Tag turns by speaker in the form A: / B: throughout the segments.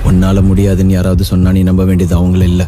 A: உன்னால முடியாதுன்னு யாராவது சொன்னா நீ நம்ப வேண்டியது அவங்கள இல்ல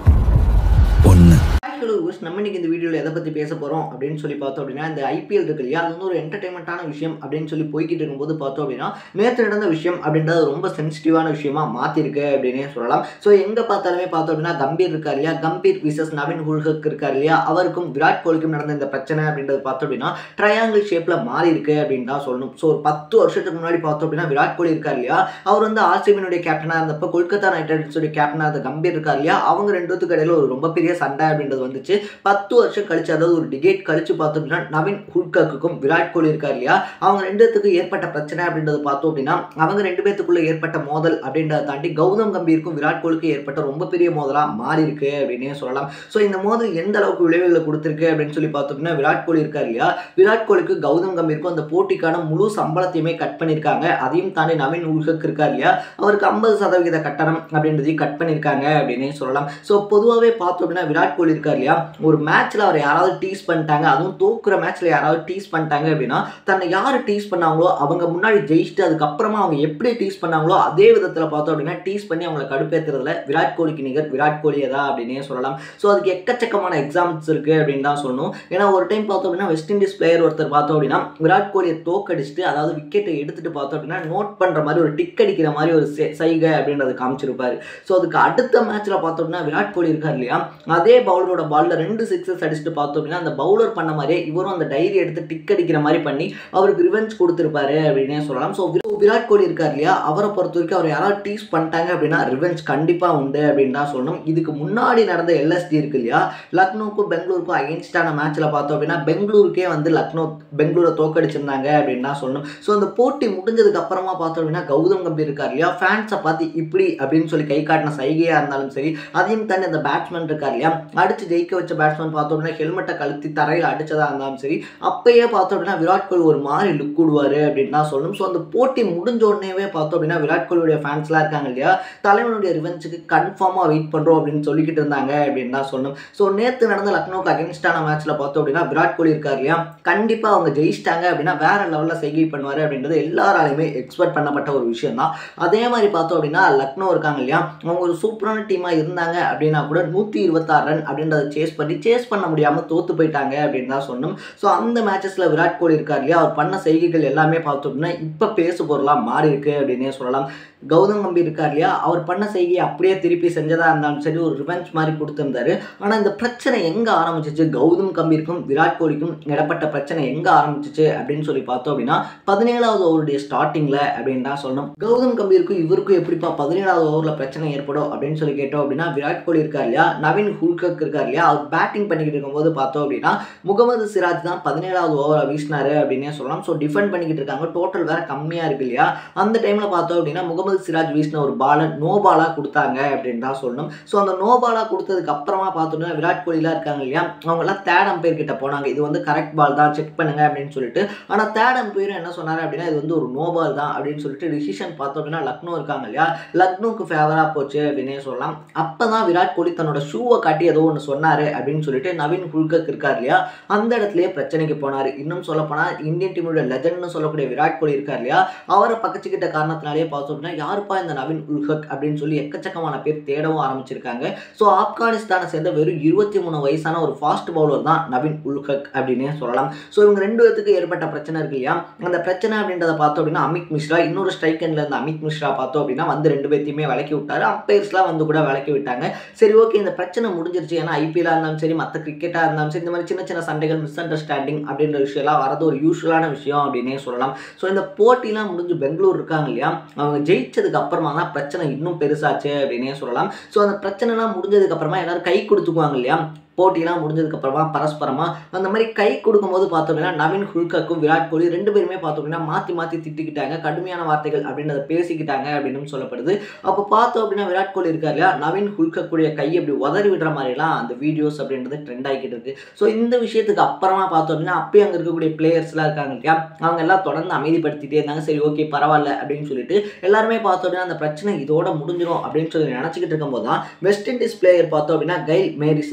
A: ஒன்று
B: ஹலோ யூஸ் நம்ம இன்னைக்கு இந்த வீடியோவில் எதை பற்றி பேச போகிறோம் அப்படின்னு சொல்லி பார்த்தோம் அப்படின்னா இந்த ஐபிஎல் இருக்கு இல்லையா அது வந்து ஒரு என்டர்டைன்மெண்ட்டான விஷயம் அப்படின்னு சொல்லி போய்கிட்டு இருக்கும்போது பார்த்தோம் அப்படின்னா நேற்று நடந்த விஷயம் அப்படின்றது ரொம்ப சென்சிட்டிவான விஷயமா மாற்றிருக்கு அப்படின்னே சொல்லலாம் ஸோ எங்கே பார்த்தாலுமே பார்த்தோம் அப்படின்னா கம்பீர் இருக்கார் இல்லையா கம்பீர் விசஸ் நவீன் ஹுல்கக் இருக்கார் இல்லையா அவருக்கும் விராட் கோலிக்கும் நடந்த இந்த பிரச்சனை அப்படின்றது பார்த்தோம் அப்படின்னா ட்ரையாங்கிள் ஷேப்பில் மாறி இருக்கு அப்படின்னு தான் சொல்லணும் ஸோ ஒரு பத்து வருஷத்துக்கு முன்னாடி பார்த்தோம் அப்படின்னா விராட் கோலி இருக்கார் இல்லையா அவர் வந்து ஆர்சிபியினுடைய கேப்டனாக இருந்தப்போ கொல்கத்தா நைட் ரைடர்ஸுடைய கேப்டனாக இருந்த கம்பீர் இருக்கார் இல்லையா அவங்க ரெண்டு பேத்துக்கு இடையில ஒரு ரொம்ப பெரிய சண்டை அப்படின்றது வந்துச்சு பத்து வருஷம் கழிச்சு அதாவது ஒரு டிகேட் கழிச்சு பார்த்தோம் அப்படின்னா நவீன் ஹுல்கக்குக்கும் விராட் கோலி இருக்கார் இல்லையா அவங்க ரெண்டு பேத்துக்கு ஏற்பட்ட பிரச்சனை அப்படின்றது பார்த்தோம் அப்படின்னா அவங்க ரெண்டு பேத்துக்குள்ள ஏற்பட்ட மோதல் அப்படின்றத தாண்டி கௌதம் கம்பீருக்கும் விராட் கோலிக்கும் ஏற்பட்ட ரொம்ப பெரிய மோதலா மாறி இருக்கு அப்படின்னே சொல்லலாம் ஸோ இந்த மோதல் எந்த அளவுக்கு விளைவுகளை கொடுத்துருக்கு அப்படின்னு சொல்லி பார்த்தோம் அப்படின்னா விராட் கோலி இருக்கார் இல்லையா விராட் கோலிக்கு கௌதம் கம்பீருக்கும் அந்த போட்டிக்கான முழு சம்பளத்தையுமே கட் பண்ணியிருக்காங்க அதையும் தாண்டி நவீன் உல்கக் இருக்கார் இல்லையா அவருக்கு ஐம்பது சதவிகித கட்டணம் அப்படின்றதையும் கட் பண்ணியிருக்காங்க அப்படின்னே சொல்லலாம் ஸோ பொதுவாகவே பார்த்தோம் அப்படின்னா விராட் கோலி இருக்கார் இல்லையா ஒரு மேட்ச்சில் அவர் யாராவது டீஸ் பண்ணிட்டாங்க அதுவும் தோக்குற மேட்ச்சில் யாராவது டீஸ் பண்ணிட்டாங்க அப்படின்னா தன்னை யார் டீஸ் பண்ணாங்களோ அவங்க முன்னாடி ஜெயிச்சுட்டு அதுக்கப்புறமா அவங்க எப்படி டீஸ் பண்ணாங்களோ அதே விதத்தில் பார்த்தோம் அப்படின்னா டீஸ் பண்ணி அவங்களை கடுப்பேற்றுறதுல விராட் கோலிக்கு நிகர் விராட் கோலியை தான் அப்படின்னே சொல்லலாம் ஸோ அதுக்கு எக்கச்சக்கமான எக்ஸாம்பிள்ஸ் இருக்குது அப்படின்னு தான் சொல்லணும் ஏன்னா ஒரு டைம் பார்த்தோம் அப்படின்னா வெஸ்ட் இண்டீஸ் பிளேயர் ஒருத்தர் பார்த்தோம் அப்படின்னா விராட் கோலியை தோக்கடிச்சுட்டு அதாவது விக்கெட்டை எடுத்துட்டு பார்த்தோம் அப்படின்னா நோட் பண்ணுற மாதிரி ஒரு டிக் அடிக்கிற மாதிரி ஒரு செ- சைகை அப்படின்றத காமிச்சிருப்பாரு ஸோ அதுக்கு அடுத்த மேட்ச்சில் பார்த்தோம் அப்படின்னா விராட் கோலி இருக்கார் இல்லையா அதே பவுலரோட பால்ல ரெண்டு சிக்ஸஸ் அடிச்சுட்டு பார்த்தோம் அப்படின்னா அந்த பவுலர் பண்ண மாதிரியே இவரும் அந்த டைரி எடுத்து டிக் அடிக்கிற மாதிரி பண்ணி அவருக்கு ரிவெஞ்ச் கொடுத்துருப்பாரு அப்படின்னே சொல்லலாம் ஸோ விராட் கோலி இருக்கார் இல்லையா அவரை பொறுத்த வரைக்கும் அவர் யாராவது டீஸ் பண்ணிட்டாங்க அப்படின்னா ரிவெஞ்ச் கண்டிப்பாக உண்டு அப்படின்னு தான் சொல்லணும் இதுக்கு முன்னாடி நடந்த எல்எஸ்டி இருக்கு இல்லையா லக்னோவுக்கும் பெங்களூருக்கும் அகேன்ஸ்டான மேட்ச்சில் பார்த்தோம் அப்படின்னா பெங்களூருக்கே வந்து லக்னோ பெங்களூரை தோக்கடிச்சிருந்தாங்க அப்படின்னு தான் சொல்லணும் ஸோ அந்த போட்டி முடிஞ்சதுக்கு அப்புறமா பார்த்தோம் அப்படின்னா கௌதம் கம்பீர் இருக்கார் இல்லையா ஃபேன்ஸை பார்த்து இப்படி அப்படின்னு சொல்லி கை காட்டின சைகையாக இருந்தாலும் சரி அதையும் தாண்டி அந்த பேட்ஸ்மேன் இருக்கார் இல்லையா அடிச்சு ஜெயிக்க வச்ச பேட்ஸ்மேன் பார்த்தோம் அப்படின்னா ஹெல்மெட்டை கழுத்தி தரையில் அடிச்சதா இருந்தாலும் சரி அப்பயே பார்த்தோம் அப்படின்னா விராட் கோலி ஒரு மாதிரி லுக் விடுவார் அப்படின்னு தான் சொல்லணும் ஸோ அந்த போட்டி முடிஞ்ச உடனேவே பார்த்தோம் அப்படின்னா விராட் கோலியுடைய ஃபேன்ஸ்லாம் இருக்காங்க இல்லையா தலைவனுடைய ரிவெஞ்சுக்கு கன்ஃபார்மாக வெயிட் பண்ணுறோம் அப்படின்னு சொல்லிக்கிட்டு இருந்தாங்க அப்படின்னு தான் சொல்லணும் ஸோ நேற்று நடந்த லக்னோக்கு அகேன்ஸ்டான மேட்ச்சில் பார்த்தோம் அப்படின்னா விராட் கோலி இருக்கார் இல்லையா கண்டிப்பாக அவங்க ஜெயிச்சிட்டாங்க அப்படின்னா வேற லெவலில் செய்கை பண்ணுவார் அப்படின்றது எல்லாராலையுமே எக்ஸ்பெக்ட் பண்ணப்பட்ட ஒரு விஷயம் தான் அதே மாதிரி பார்த்தோம் அப்படின்னா லக்னோ இருக்காங்க இல்லையா அவங்க ஒரு சூப்பரான டீமாக இருந்தாங்க அப்படின்னா கூட நூற்றி இருபத்தாறு ரன் அப்படின்றத சேஸ் பண்ணி சேஸ் பண்ண முடியாமல் தோத்து போயிட்டாங்க அப்படின்னு தான் சொன்னோம் ஸோ அந்த மேட்சஸில் விராட் கோலி இருக்கார் இல்லையா அவர் பண்ண செய்கைகள் எல்லாமே பார்த்தோம் அப்படின்னா இப்போ பேசு பொருளாக மாறி இருக்கு அப்படின்னே சொல்லலாம் கௌதம் கம்பீர் இருக்கார் இல்லையா அவர் பண்ண செய்கையை அப்படியே திருப்பி செஞ்சதா இருந்தாலும் சரி ஒரு ரிவெஞ்ச் மாதிரி கொடுத்துருந்தாரு ஆனால் இந்த பிரச்சனை எங்கே ஆரம்பிச்சிச்சு கௌதம் கம்பீருக்கும் விராட் கோலிக்கும் இடப்பட்ட பிரச்சனை எங்கே ஆரம்பிச்சிச்சு அப்படின்னு சொல்லி பார்த்தோம் அப்படின்னா பதினேழாவது ஓவருடைய ஸ்டார்டிங்கில் அப்படின்னு தான் சொல்லணும் கௌதம் கம்பீருக்கும் இவருக்கும் எப்படிப்பா பதினேழாவது ஓவரில் பிரச்சனை ஏற்படும் அப்படின்னு சொல்லி கேட்டோம் அப்படின்னா விராட் கோலி இருக்கார் இல்லையா நவீன் ஹுல்கக் இருக்கார் இல்லையா அவர் பேட்டிங் பண்ணிக்கிட்டு இருக்கும்போது பார்த்தோம் அப்படின்னா முகமது சிராஜ் தான் பதினேழாவது ஓவரை வீசினாரு அப்படின்னே சொல்லலாம் ஸோ டிஃபெண்ட் பண்ணிக்கிட்டு இருக்காங்க டோட்டல் வேற கம்மியாக இருக்கு இல்லையா அந்த டைமில் பார்த்தோம் அப்படின்னா முகமது சிராஜ் வீசின ஒரு பாலை நோ பாலாக கொடுத்தாங்க அப்படின்னு தான் சொல்லணும் ஸோ அந்த நோ பாலாக கொடுத்ததுக்கு அப்புறமா பார்த்தோம்னா விராட் கோலிலாம் இருக்காங்க இல்லையா அவங்கெல்லாம் தேர்ட் அம்பையர் கிட்ட போனாங்க இது வந்து கரெக்ட் பால் தான் செக் பண்ணுங்க அப்படின்னு சொல்லிட்டு ஆனால் தேர்ட் அம்பையரும் என்ன சொன்னார் அப்படின்னா இது வந்து ஒரு நோ பால் தான் அப்படின்னு சொல்லிட்டு டிசிஷன் பார்த்தோம் அப்படின்னா லக்னோ இருக்காங்க இல்லையா லக்னோக்கு ஃபேவராக போச்சு அப்படின்னே சொல்லலாம் அப்போ தான் விராட் கோலி தன்னோட ஷூவை காட்டி ஏதோ ஒன்று சொன்னார் அப்படின்னு சொல்லிட்டு நவீன் ஹுல்கக் இருக்கார் இல்லையா அந்த இடத்துலயே பிரச்சனைக்கு போனார் இன்னும் சொல்ல போனால் இந்தியன் டீமோட லெஜண்ட்னு சொல்லக்கூடிய விராட் கோலி இருக்கார் இல்லையா அவரை பக்கச்சுக்கிட்ட காரணத்தினாலே பார்த்தோம் அப்படின்னா யாருப்பா இந்த நவீன் உல்ஹக் அப்படின்னு சொல்லி எக்கச்சக்கமான பேர் தேடவும் ஆரம்பிச்சிருக்காங்க ஸோ ஆப்கானிஸ்தானை சேர்ந்த வெறும் இருபத்தி மூணு வயசான ஒரு ஃபாஸ்ட் பவுலர் தான் நவீன் உல்ஹக் அப்படின்னே சொல்லலாம் ஸோ இவங்க ரெண்டு பேத்துக்கு ஏற்பட்ட பிரச்சனை இருக்கு இல்லையா அந்த பிரச்சனை அப்படின்றத பார்த்தோம் அப்படின்னா அமித் மிஸ்ரா இன்னொரு ஸ்ட்ரைக் எண்ட்ல இருந்த அமித் மிஸ்ரா பார்த்தோம் அப்படின்னா வந்து ரெண்டு பேர்த்தையுமே விலக்கி விட்டாரு அம்பையர்ஸ்லாம் வந்து கூட விலக்கி விட்டாங்க சரி ஓகே இந்த பிரச்சனை முடிஞ்சிருச்சு ஏன்னா ஐபிஎல்லாக இருந்தாலும் சரி மற்ற கிரிக்கெட்டாக இருந்தாலும் சரி இந்த மாதிரி சின்ன சின்ன சண்டைகள் மிஸ் அண்டர்ஸ்டாண்டிங் அப்படின்ற விஷயம்லாம் வரது ஒரு யூஸ்வலான விஷயம் அப்படின்னே சொல்லலாம் ஸோ இந்த போட்டிலாம் முடிஞ்சு பெங்களூர் இருக்காங்க இல்லையா அவங்க ஜெயிச்சதுக்கு அப்புறமா தான் பிரச்சனை இன்னும் பெருசாச்சு அப்படின்னே சொல்லலாம் ஸோ அந்த பிரச்சனைலாம் முடிஞ்சதுக்கு அப்புறமா எல்லாரும் கை கொடுத்துக்குவாங்க இல்லையா போட்டிலாம் முடிஞ்சதுக்கு அப்புறமா பரஸ்பரமா அந்த மாதிரி கை கொடுக்கும்போது பார்த்தோம் அப்படின்னா நவீன் ஹுல்கக்கும் விராட் கோலி ரெண்டு பேருமே பார்த்தோம் அப்படின்னா மாற்றி மாற்றி திட்டிக்கிட்டாங்க கடுமையான வார்த்தைகள் அப்படின்றத பேசிக்கிட்டாங்க அப்படின்னு சொல்லப்படுது அப்போ பார்த்தோம் அப்படின்னா விராட் கோலி இருக்கார் இல்லையா நவீன் ஹுல்கக்குடைய கை அப்படி உதறி விடுற மாதிரிலாம் அந்த வீடியோஸ் அப்படின்றது ட்ரெண்ட் ஆகிக்கிட்டு இருக்கு ஸோ இந்த விஷயத்துக்கு அப்புறமா பார்த்தோம் அப்படின்னா அப்பயே அங்கே இருக்கக்கூடிய பிளேயர்ஸ்லாம் இருக்காங்க இல்லையா அவங்க எல்லாம் தொடர்ந்து அமைதிப்படுத்திட்டே இருந்தாங்க சரி ஓகே பரவாயில்ல அப்படின்னு சொல்லிட்டு எல்லாருமே பார்த்தோம் அப்படின்னா அந்த பிரச்சனை இதோட முடிஞ்சிடும் அப்படின்னு சொல்லி நினச்சிக்கிட்டு இருக்கும்போது தான் வெஸ்ட் இண்டீஸ் பிளேயர் பார்த்தோம் அப்படின்னா கைல் மேரிஸ் இருக்கார் இல்லையா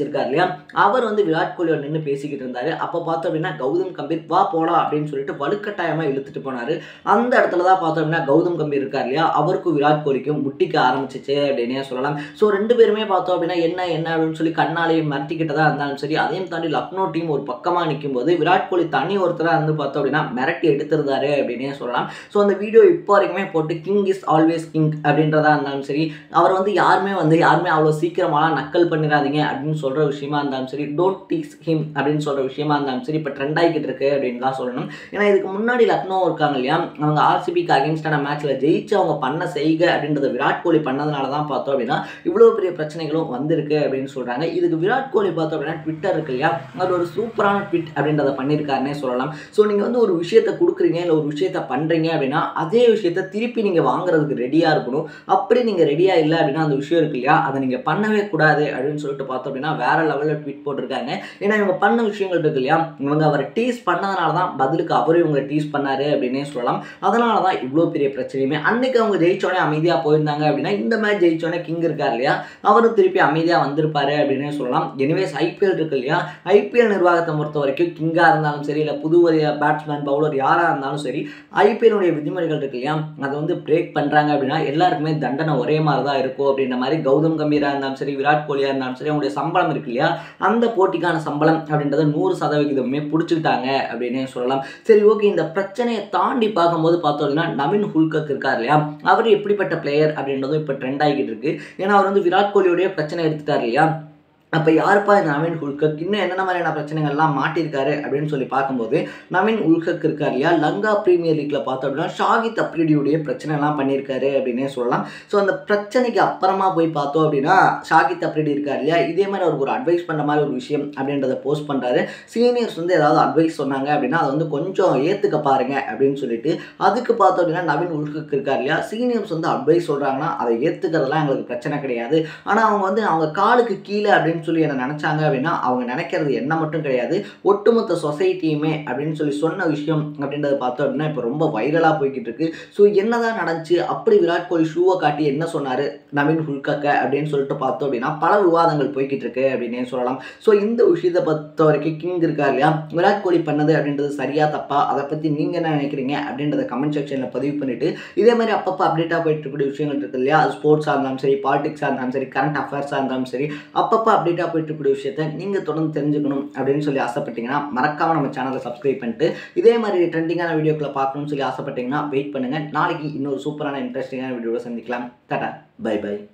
B: அவர் வந்து விராட் கோலியோட நின்று பேசிக்கிட்டு இருந்தாரு அப்போ பார்த்தோம் அப்படின்னா கௌதம் கம்பீர் வா போலாம் அப்படின்னு சொல்லிட்டு வலுக்கட்டாயமா இழுத்துட்டு போனாரு அந்த இடத்துல தான் பார்த்தோம் அப்படின்னா கௌதம் கம்பீர் இருக்கார் இல்லையா அவருக்கும் விராட் கோலிக்கும் முட்டிக்க ஆரம்பிச்சிச்சு அப்படின்னே சொல்லலாம் ஸோ ரெண்டு பேருமே பார்த்தோம் அப்படின்னா என்ன என்ன அப்படின்னு சொல்லி கண்ணாலேயே மிரட்டிக்கிட்டதா இருந்தாலும் சரி அதையும் தாண்டி லக்னோ டீம் ஒரு பக்கமாக நிற்கும் போது விராட் கோலி தனி ஒருத்தராக இருந்து பார்த்தோம் அப்படின்னா மிரட்டி எடுத்திருந்தாரு அப்படின்னே சொல்லலாம் ஸோ அந்த வீடியோ இப்போ வரைக்குமே போட்டு கிங் இஸ் ஆல்வேஸ் கிங் அப்படின்றதா இருந்தாலும் சரி அவர் வந்து யாருமே வந்து யாருமே அவ்வளோ சீக்கிரமாலாம் நக்கல் பண்ணிடாதீங்க அப்படின்னு சொல்கிற விஷயமா இருந்தாலும் சரி டோன்ட் டீஸ் ஹிம் அப்படின்னு சொல்கிற விஷயமா இருந்தாலும் சரி இப்போ ட்ரெண்ட் ஆகிக்கிட்டு இருக்கு அப்படின்னு தான் சொல்லணும் ஏன்னா இதுக்கு முன்னாடி லக்னோ இருக்காங்க இல்லையா அவங்க ஆர்சிபிக்கு அகேன்ஸ்டான மேட்ச்சில் ஜெயிச்சு அவங்க பண்ண செய்க அப்படின்றத விராட் கோலி பண்ணதுனால தான் பார்த்தோம் அப்படின்னா இவ்வளோ பெரிய பிரச்சனைகளும் வந்திருக்கு அப்படின்னு சொல்கிறாங்க இதுக்கு விராட் கோலி பார்த்தோம் அப்படின்னா ட்விட்டர் இருக்கு இல்லையா அது ஒரு சூப்பரான ட்விட் அப்படின்றத பண்ணியிருக்காருன்னே சொல்லலாம் ஸோ நீங்கள் வந்து ஒரு விஷயத்தை கொடுக்குறீங்க இல்லை ஒரு விஷயத்த பண்ணுறீங்க அப்படின்னா அதே விஷயத்த திருப்பி நீங்கள் வாங்குறதுக்கு ரெடியாக இருக்கணும் அப்படி நீங்கள் ரெடியாக இல்லை அப்படின்னா அந்த விஷயம் இருக்கு இல்லையா அதை நீங்கள் பண்ணவே கூடாது அப்படின்னு சொல்லிட்டு பார்த்தோம் அப்படின்னா வேற லெவலில் ட்வீட் போட்டிருக்காங்க ஏன்னா இவங்க பண்ண விஷயங்கள் இருக்கு இல்லையா இவங்க அவரை டீஸ் பண்ணதுனால தான் பதிலுக்கு அவரும் இவங்க டீஸ் பண்ணாரு அப்படின்னே சொல்லலாம் அதனால தான் இவ்வளோ பெரிய பிரச்சனையுமே அன்னைக்கு அவங்க ஜெயிச்சோடனே அமைதியாக போயிருந்தாங்க அப்படின்னா இந்த மேட்ச் ஜெயிச்சோடனே கிங் இருக்கார் இல்லையா அவரும் திருப்பி அமைதியாக வந்திருப்பாரு அப்படின்னே சொல்லலாம் எனிவேஸ் ஐபிஎல் இருக்கு இல்லையா ஐபிஎல் நிர்வாகத்தை பொறுத்த வரைக்கும் கிங்காக இருந்தாலும் சரி இல்லை புது பேட்ஸ்மேன் பவுலர் யாராக இருந்தாலும் சரி ஐபிஎல்லுடைய விதிமுறைகள் இருக்கு இல்லையா அதை வந்து பிரேக் பண்ணுறாங்க அப்படின்னா எல்லாருக்குமே தண்டனை ஒரே மாதிரி தான் இருக்கும் அப்படின்ற மாதிரி கௌதம் கம்பீராக இருந்தாலும் சரி விராட் கோலியாக இருந்தாலும் சரி அவங்களுடைய சம்பளம் இருக்கு இல்லையா அந்த போட்டிக்கான சம்பளம் அப்படின்றத நூறு சதவிகிதமே பிடிச்சிக்கிட்டாங்க அப்படின்னே சொல்லலாம் சரி ஓகே இந்த பிரச்சனையை தாண்டி பார்க்கும்போது பார்த்தோம் அப்படின்னா நவீன் ஹுல்கக் இருக்கார் இல்லையா அவர் எப்படிப்பட்ட பிளேயர் அப்படின்றதும் இப்போ ட்ரெண்ட் ஆகிக்கிட்டு இருக்கு ஏன்னா அவர் வந்து விராட் கோலியோடைய பிரச்சனை எடுத்துட்டார் இல்லையா அப்போ யாருப்பா இந்த நவீன் உல்கக் இன்னும் என்னென்ன மாதிரியான பிரச்சனைகள்லாம் மாட்டியிருக்காரு அப்படின்னு சொல்லி பார்க்கும்போது நவீன் உல்கக் இருக்கார் இல்லையா லங்கா பிரீமியர் லீக்ல பார்த்தோம் அப்படின்னா ஷாகித் அப்ரிடியுடைய பிரச்சனைலாம் பண்ணியிருக்காரு அப்படின்னே சொல்லலாம் ஸோ அந்த பிரச்சனைக்கு அப்புறமா போய் பார்த்தோம் அப்படின்னா ஷாகித் அப்ரிடி இருக்கார் இல்லையா இதே மாதிரி அவருக்கு ஒரு அட்வைஸ் பண்ணுற மாதிரி ஒரு விஷயம் அப்படின்றத போஸ்ட் பண்ணுறாரு சீனியர்ஸ் வந்து ஏதாவது அட்வைஸ் சொன்னாங்க அப்படின்னா அதை வந்து கொஞ்சம் ஏற்றுக்க பாருங்க அப்படின்னு சொல்லிட்டு அதுக்கு பார்த்தோம் அப்படின்னா நவீன் உல்கக் இருக்கார் இல்லையா சீனியர்ஸ் வந்து அட்வைஸ் சொல்கிறாங்கன்னா அதை ஏற்றுக்கிறதுலாம் எங்களுக்கு பிரச்சனை கிடையாது ஆனால் அவங்க வந்து அவங்க காலுக்கு கீழே அப்படின்னு சொல்லி என்ன நினச்சாங்க அப்படின்னா அவங்க நினைக்கிறது என்ன மட்டும் கிடையாது ஒட்டுமொத்த சொசைட்டியுமே அப்படின்னு சொல்லி சொன்ன விஷயம் அப்படின்றத பார்த்தோம் அப்படின்னா இப்போ ரொம்ப வைரலாக போய்கிட்டு இருக்கு ஸோ என்னதான் நடந்துச்சு அப்படி விராட் கோலி ஷூவை காட்டி என்ன சொன்னார் நவீன் ஹுல்கக்க அப்படின்னு சொல்லிட்டு பார்த்தோம் அப்படின்னா பல விவாதங்கள் போய்கிட்டு இருக்கு அப்படின்னே சொல்லலாம் ஸோ இந்த விஷயத்தை பொறுத்த வரைக்கும் கிங் இருக்கா இல்லையா விராட் கோலி பண்ணது அப்படின்றது சரியா தப்பா அதை பற்றி நீங்கள் என்ன நினைக்கிறீங்க அப்படின்றத கமெண்ட் செக்ஷனில் பதிவு பண்ணிட்டு இதே மாதிரி அப்பப்போ அப்டேட்டாக போயிட்டு இருக்கக்கூடிய விஷயங்கள் இருக்கு இல்லையா அது ஸ்போர்ட்ஸாக இருந்தாலும் சரி பாலிடிக்ஸாக இருந்தாலும் சரி கரண்ட் அஃபேர்ஸாக இருந்தாலும் சரி அப்பப்போ அப்டேட்டாக போயிட்டு இருக்கக்கூடிய விஷயத்த நீங்கள் தொடர்ந்து தெரிஞ்சுக்கணும் அப்படின்னு சொல்லி ஆசைப்பட்டீங்கன்னா மறக்காம நம்ம சேனலை சப்ஸ்கிரைப் பண்ணிட்டு இதே மாதிரி ட்ரெண்டிங்கான வீடியோக்களை பார்க்கணும்னு சொல்லி ஆசைப்பட்டீங்கன்னா வெயிட் பண்ணுங்கள் நாளைக்கு இன்னொரு சூப்பரான இன்ட்ரெஸ்டிங்கான வீடியோவை சந்திக்கலாம் டாடா பை பை